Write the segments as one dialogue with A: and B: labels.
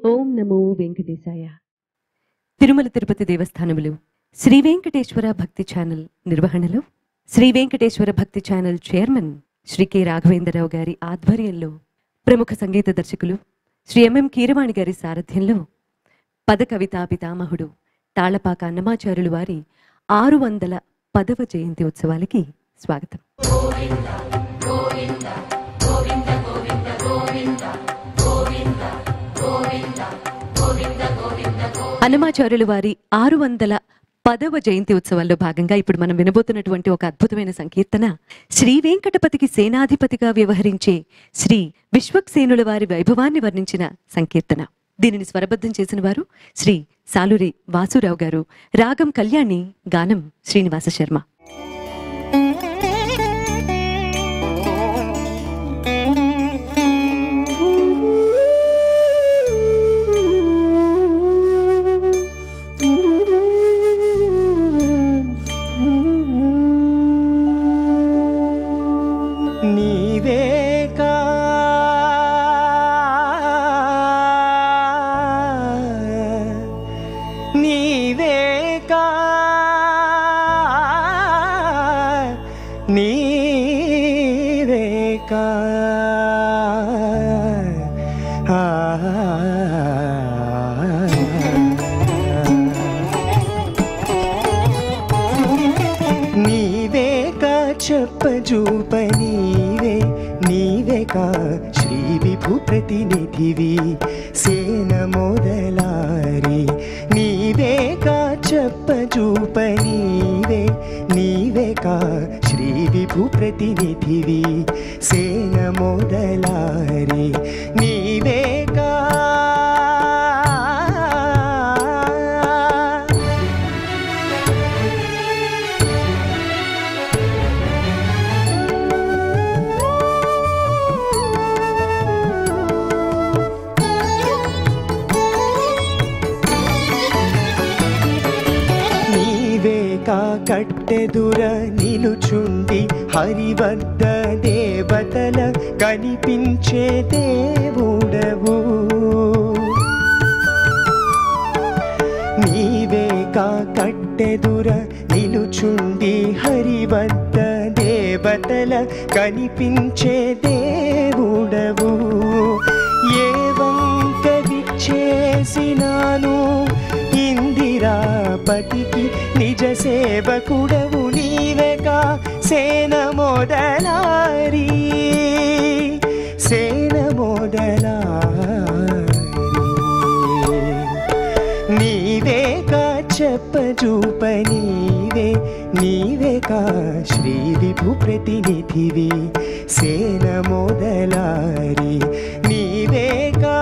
A: ఓం నమో వెంకటేశాయ తిరుమల తిరుపతి దేవస్థానములు శ్రీ వెంకటేశ్వర భక్తి ఛానల్ నిర్వహణలో Shri Venkateswara Bhakti channel chairman Shri K Raghavendra Rao గారి ఆధ్వర్యంలో ప్రముఖ సంగీత దర్శకులు శ్రీ ఎంఎం కీరవాణి గారి సారథ్యంలో పద కవితా పితామహుడు తాళపాక అన్నమాచారులు వారి ఆరు వందల పదవ జయంతి ఉత్సవాలకి స్వాగతం అన్నమాచార్యులు వారి ఆరు వందల పదవ జయంతి ఉత్సవాల్లో భాగంగా ఇప్పుడు మనం వినబోతున్నటువంటి ఒక అద్భుతమైన సంకీర్తన శ్రీ వెంకటపతికి సేనాధిపతిగా వ్యవహరించే శ్రీ విశ్వక్సేనుల వారి వైభవాన్ని వర్ణించిన సంకీర్తన దీనిని స్వరబద్ధం చేసిన వారు శ్రీ సాలూరి వాసురావు గారు రాగం కళ్యాణి గానం శ్రీనివాస శర్మ
B: నీవేకా నీవేకా నీవేకా నీవేకా చెప్పజూప నీవే నీవేకా శ్రీ విభు ప్రతినిధివి సేన మొదలారి నీవేకా చెప్పజూప నీవే నీవేకా శ్రీ విభు ప్రతినిధివి సేన మొదలారి నీవేకా నీవేకా కట్టెదుర నిలుచుండి హరివద్ద దేవతల కనిపించే దేవుడవు నీవేకా కట్టెదుర నిలుచుండి హరివద్ద దేవతల కనిపించే దేవుడవు ఏ వంక విచ్చేసినాను ఇందిరాపతికి నిజ సేవకుడవు నీవేకా సేన మొదలారి సేన మొదలారి నీవేకా చెప్పజూప నీవే నీవేకా శ్రీ విభు ప్రతినిధివి సేన మొదలారి నీవేకా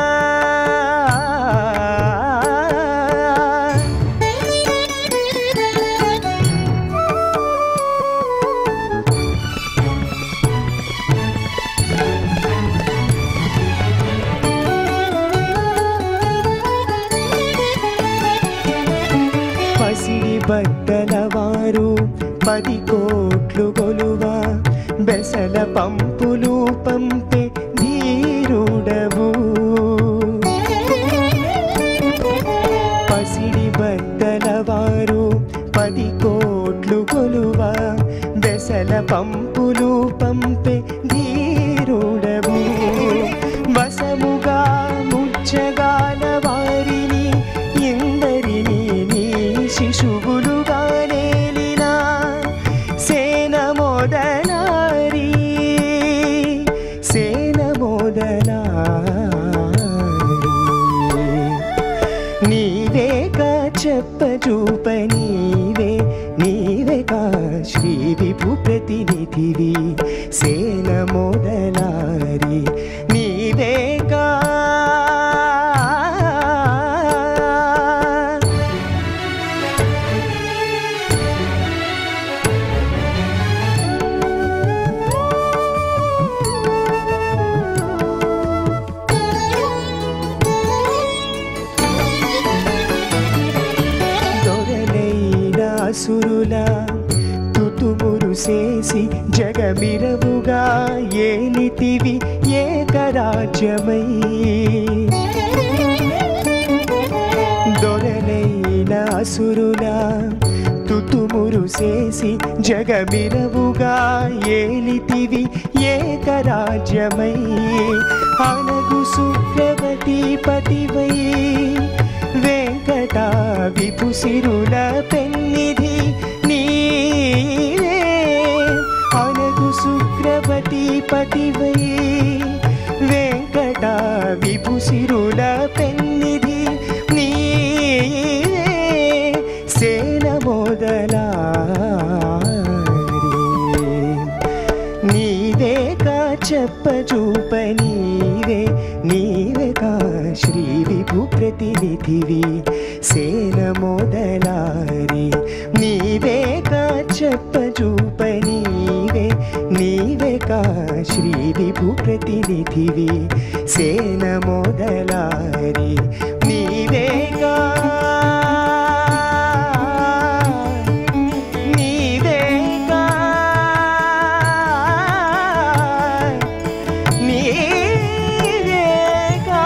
B: పసిడి బట్టల వారు పది కోట్లు గొలువా బెసల పంపులు పంపే ధీరుడవు పసిడి బట్టల వారు పది కోట్లు గొలువా బెసల పంపులు పంపే ధీరుడవు వసముగా ముచ్చగాల వారిని ఎందరిని నీ శిశువులుగా నేలిన సేన మొదలారి సేన మొదలారి నీవేకా చెప్పజూప నీవే నీవేకా శ్రీ విభు ప్రతినిధివి సేన మొదలారి నీవేకా దొరలైన అసురుల తుతుమురు చేసి జగమిరవుగా ఏలితివి ఏకరాజ్యమై సురులా తుతుమురు చేసి జగమిరవుగా ఏలితివి ఏకరాజ్యమై అనగు సుప్రవతి పతివై వెంకట విపుసిరుల పెన్నిధి నీవే అనగు సుప్రవతి పతివై వెంకట విపుసిరుల పెన్నిధి నీవే సేన మొదలారి నీవే కా చెప్ప చూప నీవే నీవే కా శ్రీ విభు ప్రతినిధివి సేన మొదలారి నీవే కా చెప్ప చూప నీవే నీవే కా శ్రీ విభు ప్రతినిధివి సేన మొదలారి నీవే కా నీవేగా నీవేగా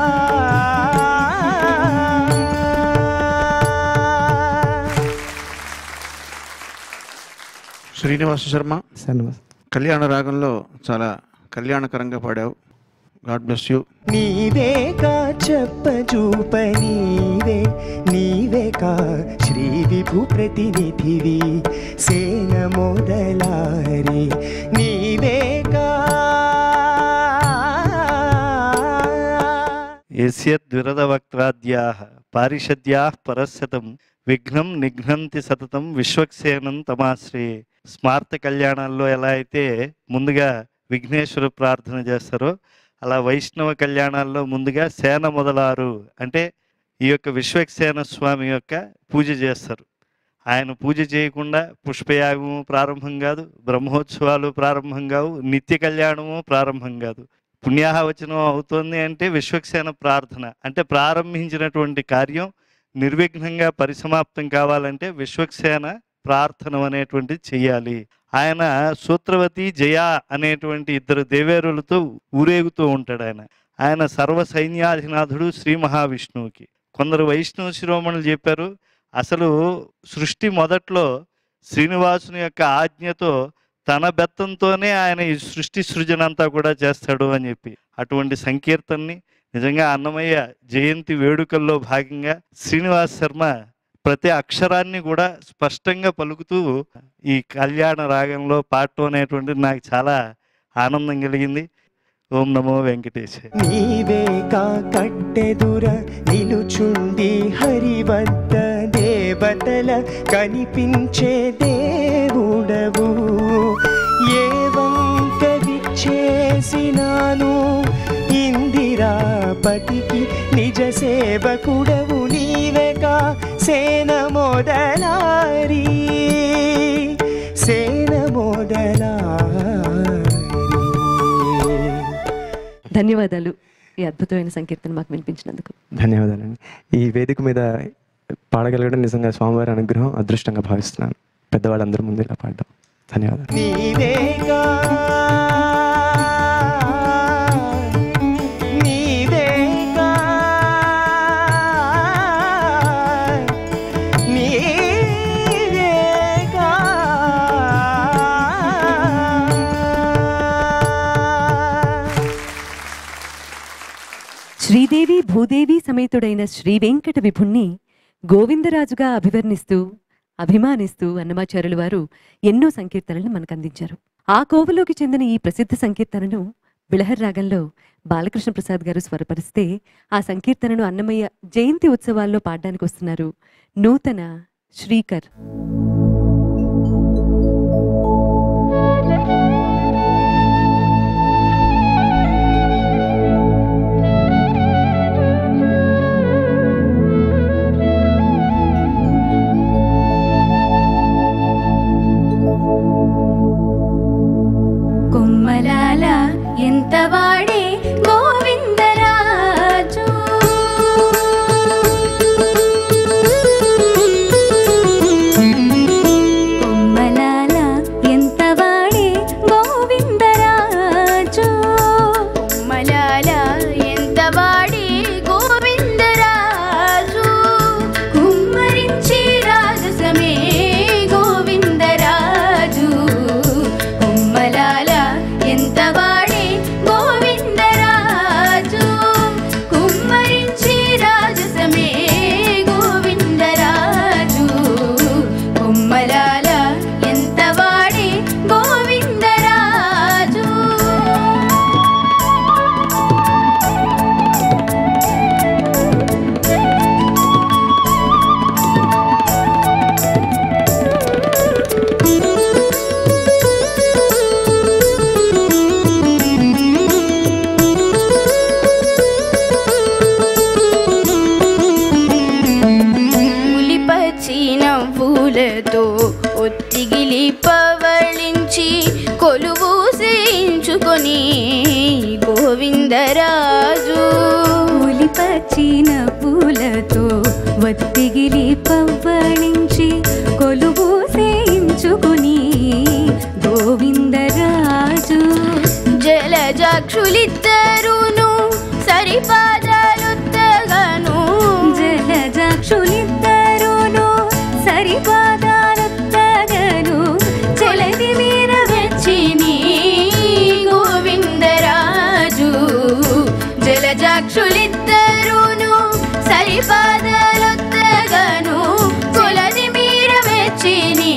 C: శ్రీనివాస శర్మ
B: సార్
C: కళ్యాణ రాగంలో చాలా కళ్యాణకరంగా పాడావు గాడ్ బ్లెస్ యూ
B: నీవేగా చెప్ప చూప నీవే నీవేగా శ్రీ విభు ప్రతినిధివి సేన మొదలారి నీవేగా
D: యస్యద్విరదవక్త్రాద్యా పారిషద్యా పరస్యతం విఘ్నం నిఘ్నంతి సతతం విశ్వక్సేనం తమాశ్రయే స్మార్త కళ్యాణాల్లో ఎలా అయితే ముందుగా విఘ్నేశ్వర ప్రార్థన చేస్తారో అలా వైష్ణవ కళ్యాణాల్లో ముందుగా సేన మొదలారు అంటే ఈ యొక్క విశ్వక్సేన స్వామి యొక్క పూజ చేస్తారు ఆయన పూజ చేయకుండా పుష్పయాగము ప్రారంభం కాదు బ్రహ్మోత్సవాలు ప్రారంభం కావు నిత్య కళ్యాణము ప్రారంభం కాదు పుణ్యాహవచనం అవుతోంది అంటే విశ్వక్సేన ప్రార్థన అంటే ప్రారంభించినటువంటి కార్యం నిర్విఘ్నంగా పరిసమాప్తం కావాలంటే విశ్వక్సేన ప్రార్థన అనేటువంటిది చెయ్యాలి ఆయన సూత్రవతి జయ అనేటువంటి ఇద్దరు దేవేరులతో ఊరేగుతూ ఉంటాడు ఆయన ఆయన సర్వ సైన్యాధినాథుడు శ్రీ మహావిష్ణువుకి కొందరు వైష్ణవ శిరోమణులు చెప్పారు అసలు సృష్టి మొదట్లో శ్రీనివాసుని యొక్క ఆజ్ఞతో తన బెత్తంతోనే ఆయన ఈ సృష్టి సృజన అంతా కూడా చేస్తాడు అని చెప్పి అటువంటి సంకీర్తనని నిజంగా అన్నమయ్య జయంతి వేడుకల్లో భాగంగా శ్రీనివాస్ శర్మ ప్రతి అక్షరాన్ని కూడా స్పష్టంగా పలుకుతూ ఈ కళ్యాణ రాగంలో పాడటం అనేటువంటిది నాకు చాలా ఆనందం కలిగింది ఓం నమో వెంకటేశ్వర
B: నీవే కా కట్టెదుర నిలుచుండి హరివద్ద దేవతల కనిపించే దేవుడవు ఏ వంక విచ్చేసినాను ఇందిరాపతికి నిజ సేవకుడవు నీవే కా సేన మొదలారి సేన మొదలారి
A: ధన్యవాదాలు ఈ అద్భుతమైన సంకీర్తన మాకు వినిపించినందుకు
E: ధన్యవాదాలండి ఈ వేదిక మీద పాడగలగడం నిజంగా స్వామివారి అనుగ్రహం అదృష్టంగా భావిస్తున్నాను పెద్దవాళ్ళందరి ముందు ఇలా పాడడం ధన్యవాదాలు
B: నీవేగా నీవేగా నీవేగా
A: శ్రీదేవి భూదేవి సమేతుడైన శ్రీ వెంకట విభుణ్ణి గోవిందరాజుగా అభివర్ణిస్తూ అభిమానిస్తూ అన్నమాచార్యుల వారు ఎన్నో సంకీర్తనలను మనకు అందించారు ఆ కోవలోకి చెందిన ఈ ప్రసిద్ధ సంకీర్తనను బిళహర్ రాగంలో బాలకృష్ణ ప్రసాద్ గారు స్వరపరిస్తే ఆ సంకీర్తనను అన్నమయ్య జయంతి ఉత్సవాల్లో పాడడానికి వస్తున్నారు నూతన శ్రీకర్
F: కొమ్మలాల ఎంత వాడే గోవిందరాజు గోవిందరాజు
G: ఉలిపచ్చిన పూలతో వత్తిగిలి పవ్వళించి కొలువు సేయించుకుని గోవిందరాజు
F: జలజాక్షులిద్దరును సరిపాదాలుత్తగను
G: జలజాక్షులిద్దరును సరిపాదాలొత్తగను చెలది మీర
F: వచ్చిని గోవిందరాజు జలజాక్షులిద్దరును సరిపాదాలొత్తగను కొలది మీర మెచ్చిని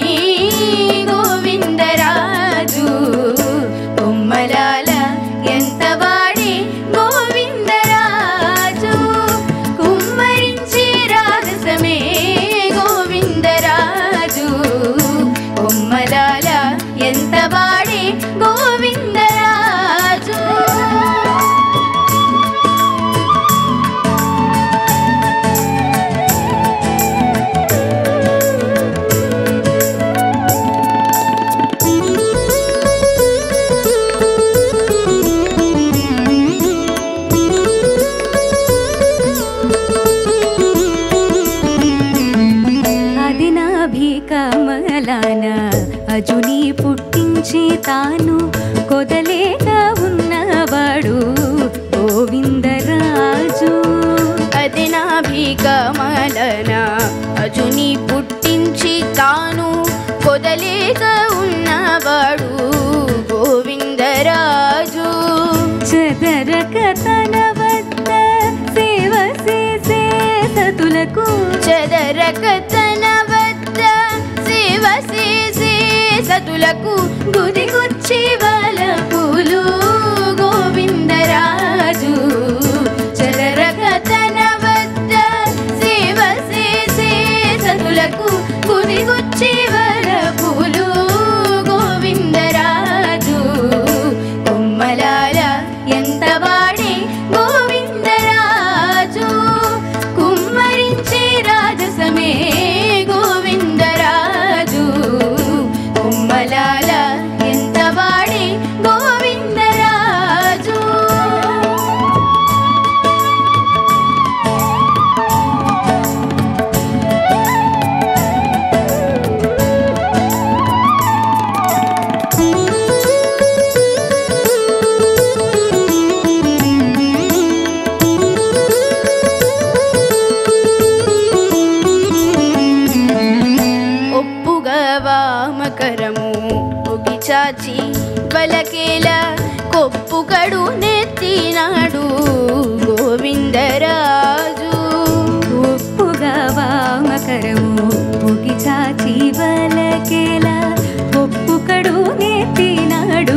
F: గోవిందరాజు కొమ్మలాల ఎంత వాడి గోవిందరాజు కుమ్మరించి రాజసమే గోవిందరాజు కొమ్మలాల ఎంత వాడి గోవిందరాజు
G: అది నాభికమలాన అజుని పుట్టించి తాను కొదలేక ఉన్నవాడు గోవిందరాజు
F: అది నాభికమలన అజుని పుట్టించి తాను కొదలేక ఉన్నవాడు గోవిందరాజు
G: చదరక తన వద్ద సేవ చేసే సతులకు
F: చదరక తన వద్ద సేవ చేసే సతులకు గుదిగుచ్చి వాళ్ళ పూలు గోవిందరాజు చదరక తన వద్ద సేవ చేసే సతులకు గుదిగుచ్చి వాళ్ళ పూలు గోవిందరాజు కొమ్మలాల ఎంత వాడి గోవిందరాజు కుమ్మరించి రాజసమే గోవిందరాజు కొమ్మలాల ఎంత వాడి గోవిందరాజు ఒప్పుగా వామకరము ఒగి చాచి బలకేల కొప్పు కడు నెత్తినాడు గోవిందరాజు
G: ఒప్పుగా వామకరము పొగి చాచి వలకేల ఒప్పు కడు నెత్తినాడు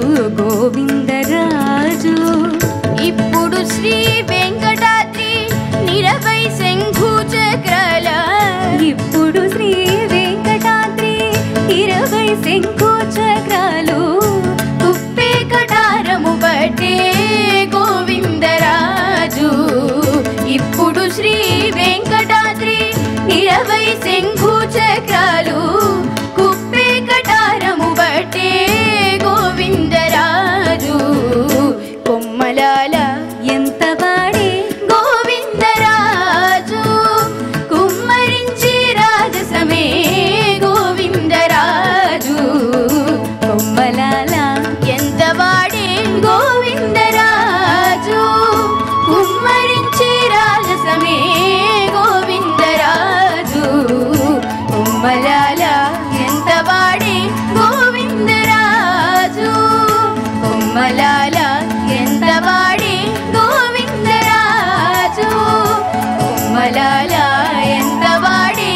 G: గోవిందరాజు
F: ఇప్పుడు శ్రీ వెంకటాద్రి నిరవై శంఖు చక్రాల
G: ఇప్పుడు శ్రీ వెంకటాద్రి ఇరవై శంకు చక్రాలు
F: కుప్పే కటారము బట్టే గోవిందరాజు ఇప్పుడు శ్రీ వెంకటాద్రి ఇరవై శంఖు చక్రాలు కుప్పే కటారము బట్టే గోవిందరాజు కొమ్మలాల
G: ఎంత వాడే
F: గోవిందరాజు కుమ్మరించి రాజసమే గోవిందరాజు
G: కొమ్మలాల
F: ఎంత వాడే గోవిందరాజు కుమ్మరించి రాజసమే గోవిందరాజు కొమ్మలాల ఎంత వాడే గోవిందరాజు కొమ్మలాల ఎంత వాడే గోవిందరాజు కొమ్మలాల ఎంత వాడే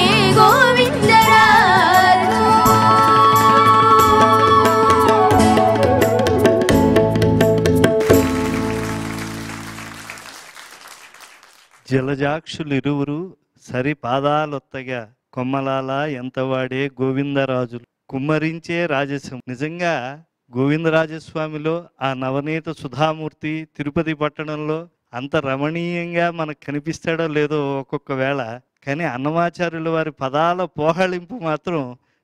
F: గోవిందరాజు
D: జలజాక్షులిరువురు సరి పాదాలొత్తగా కొమ్మలాల ఎంతవాడే గోవిందరాజులు కుమ్మరించే రాజసం నిజంగా గోవిందరాజస్వామిలో ఆ నవనీత సుధామూర్తి తిరుపతి పట్టణంలో అంత రమణీయంగా మనకు కనిపిస్తాడో లేదో ఒక్కొక్క వేళ కానీ అన్నమాచార్యుల వారి పదాల పోహళింపు మాత్రం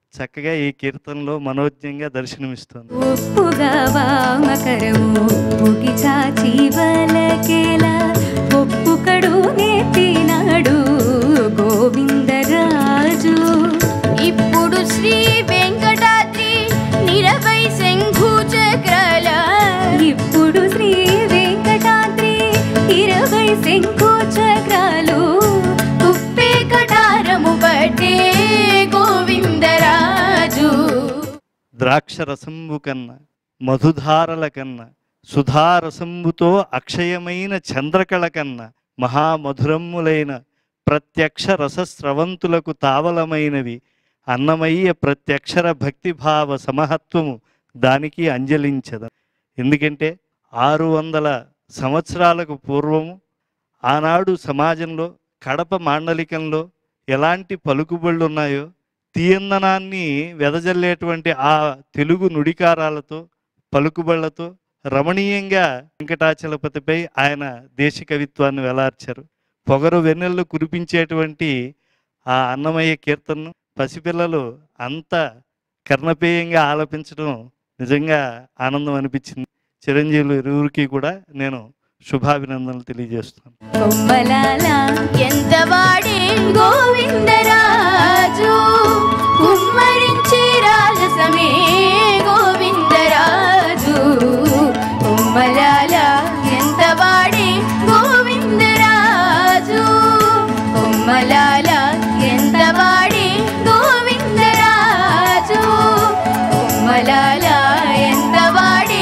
D: చక్కగా ఈ కీర్తనలో మనోజ్ఞంగా దర్శనమిస్తుంది
G: ఒప్పుగా వామకరము ఒగి చాచి వలకేలా ఒప్పుకడు నెత్తినాడు గోవిందరాజు
F: ఇప్పుడు శ్రీ వెంకటాద్రి నిరవై శంఖు చక్రాల
G: ఇప్పుడు శ్రీ వెంకటాద్రి ఇరవై శంకు చక్రాలు
F: కుప్పే కటారము పట్టే గోవిందరాజు
D: ద్రాక్ష రసంబు కన్నా మధుధారల కన్నా సుధారసంబుతో అక్షయమైన చంద్రకళ కన్నా మహామధురమ్ములైన ప్రత్యక్ష రసస్రవంతులకు తావలమైనవి అన్నమయ్య ప్రత్యక్షర భక్తిభావ సమహత్వము దానికి అంజలించద ఎందుకంటే ఆరు వందల సంవత్సరాలకు పూర్వము ఆనాడు సమాజంలో కడప మాండలికంలో ఎలాంటి పలుకుబళ్ళు ఉన్నాయో తీయందనాన్ని వెదజల్లేటువంటి ఆ తెలుగు నుడికారాలతో పలుకుబళ్లతో రమణీయంగా వెంకటాచలపతిపై ఆయన దేశ కవిత్వాన్ని వెలార్చారు పొగరు వెన్నెళ్ళు కురిపించేటువంటి ఆ అన్నమయ్య కీర్తనను పసిపిల్లలు అంత కర్ణపేయంగా ఆలపించడం నిజంగా ఆనందం అనిపించింది చిరంజీవులు ఇరువురికి కూడా నేను శుభాభినందనలు తెలియజేస్తున్నాను
G: కొమ్మలాల
F: ఎంత వాడే గోవిందరాజు కుమ్మరించి రాజసమే గోవిందరాజు కుమ్మలాల ఎంత వాడే గోవిందరాజు కుమ్మలాల ఎంత వాడే గోవిందరాజు కుమ్మలాల ఎంత వాడే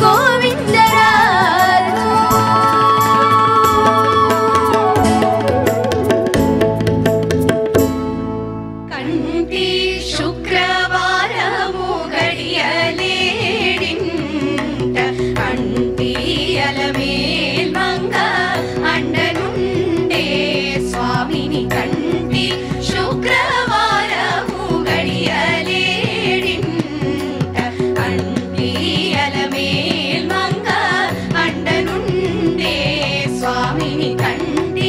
F: గోవిందరాజు కంటి శుక్రవారము గడియలేడింట అంటి అలమేల్ మంగ అండనుండే స్వామిని కంటి శుక్రవారము గడియలేడింట అంటి అలమేల్ మంగ అండనుండే స్వామిని కంటి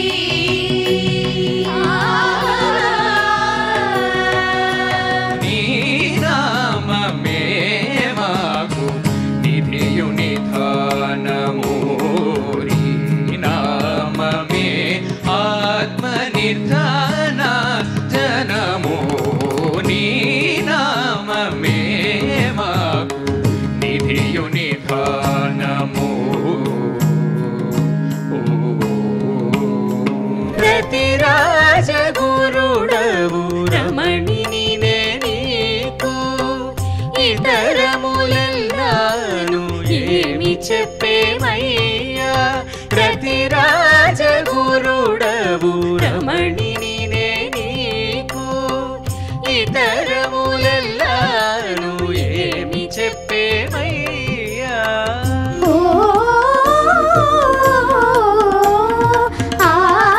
B: నీ నామమే మాకు నిధియు నిధానము నీ నామమే ఆత్మ నిర్ధాన జనము నీ నామమే మాకు నిధియు నిధానము ప్రతిరాజ గురుడవు రమణిని నీకు ఇతరములెల్లాను ఏమి చెప్పేమయ్యా ప్రతిరాజ గురుడవు రమణిని నీకు ఇతరములెల్లాను ఏమి చెప్పేమయ్యా
F: ఓ ఆ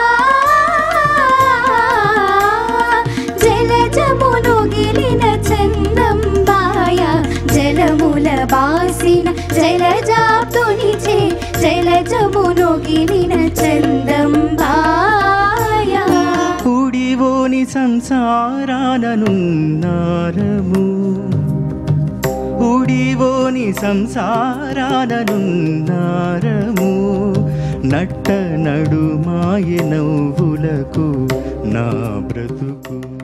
F: జలజమును గిలిన చందంబాయ జలముల బాసిన జలజాప్తునిచే జలజమును గిలిన చందంబాయ
B: కుడివోని సంసారాననున్నారము ఉడివోని సంసారాననున్నారము నట్ట నడుమాయ నవ్వులకు నా బ్రతుకు